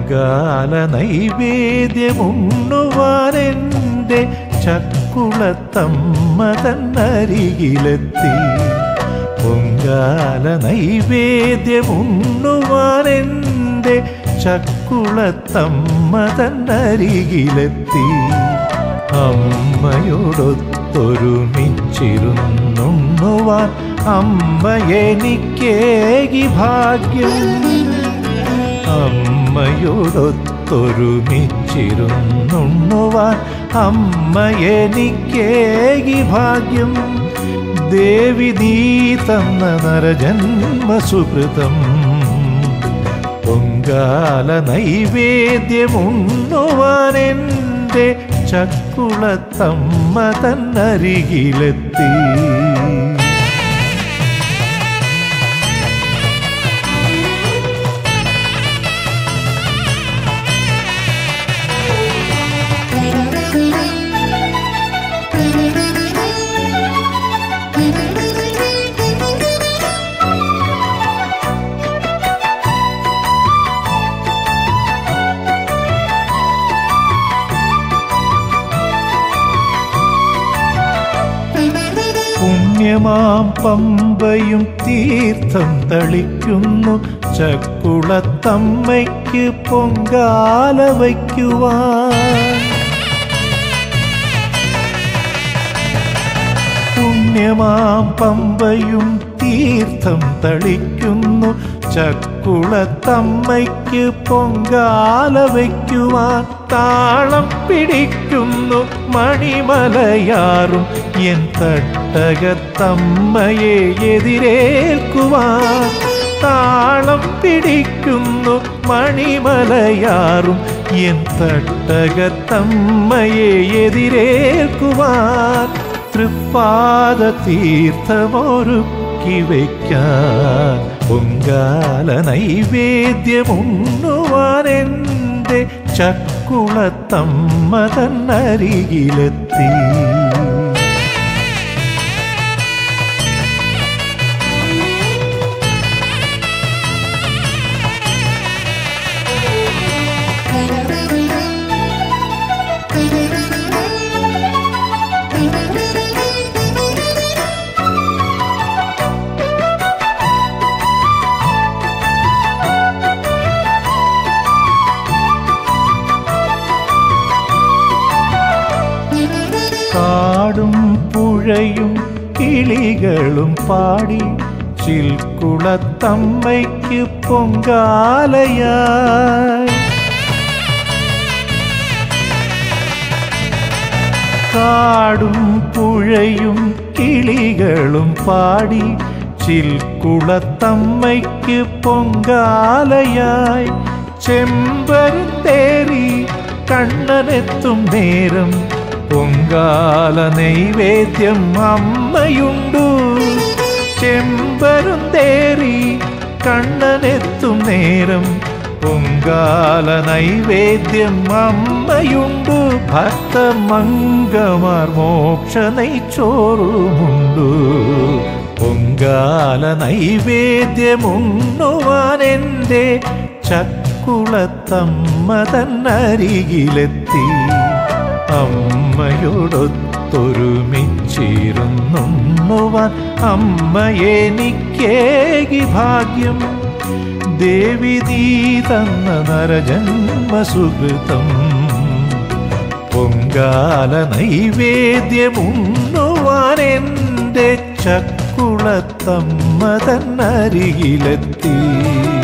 പൊങ്കാല നൈവേദ്യമുണ്ണുവാനെൻ്റെ ചക്കുളത്തമ്മ തന്നരികിലെത്തി പൊങ്കാല നൈവേദ്യമുണ്ണുവാനെൻ്റെ ചക്കുളത്തമ്മ തന്നരികിലെത്തി അമ്മയോടൊത്തൊരുമിച്ചിരുന്നുണ്ണുവാൻ അമ്മ എനിക്കേകി ഭാഗ്യം അമ്മയോടൊത്തൊരുമിച്ചിരുന്നുണ്ണുവാൻ അമ്മ എനിക്കേകി ഭാഗ്യം ദേവി നീ തന്ന നരജന്മ സുഹൃതം പൊങ്കാല നൈവേദ്യമുണ്ണുവാൻ എൻ്റെ ചക്കുളത്തമ്മ തന്നരികിലെത്തി പുണ്യമാം പമ്പയും തീർത്ഥം തളിക്കുന്നു ചക്കുളത്തമ്മയ്ക്ക് പൊങ്കാല വയ്ക്കുവാൻ പുണ്യമാം പമ്പയും തീർത്ഥം തളിക്കുന്നു ചക്കുളത്തമ്മയ്ക്ക് പൊങ്കാല വയ്ക്കുവാൻ താളം പിടിക്കുന്നു മണിമലയാറും എൻ തട്ടകത്തമ്മയെ എതിരേൽക്കുവാൻ താളം പിടിക്കുന്നു മണിമലയാറും എൻ തട്ടകത്തമ്മയെ എതിരേൽക്കുവാൻ തൃപ്പാദ തീർത്ഥമൊരുക്കി വയ്ക്കാൻ പൊങ്കാല നൈവേദ്യമുണ്ണുവാൻ എൻ്റെ ചക്കുളത്തമ്മ തന്നരികിലെത്തി കാടും പുഴയും കിളികളും പാടി ചിൽക്കുളത്തമ്മയ്ക്ക് പൊങ്കാലയായി കാടും പുഴയും കിളികളും പാടി ചിൽക്കുളത്തമ്മയ്ക്ക് പൊങ്കാലയായി ചെമ്പരുത്തേറി കണ്ണനെത്തും നേരം പൊങ്കാല നൈവേദ്യം അമ്മയുണ്ടു ചെമ്പരുന്തേറി കണ്ണനെത്തും നേരം പൊങ്കാല നൈവേദ്യം അമ്മയുണ്ടു ഭക്തമംഗമാർ മോക്ഷ നെയ്ച്ചോറുമുണ്ടു പൊങ്കാല നൈവേദ്യമുണ്ണുവാൻ എൻ്റെ ചക്കുളത്തമ്മ തന്നരികിലെത്തി അമ്മയോടൊത്തൊരുമിച്ചിരുന്നുണ്ണുവാൻ അമ്മ എനിക്കേകി ഭാഗ്യം ദേവി നീ തന്ന നരജന്മ സുഹൃതം പൊങ്കാല നൈവേദ്യമുണ്ണുവാൻ എൻ്റെ ചക്കുളത്തമ്മ തന്നരികിലെത്തി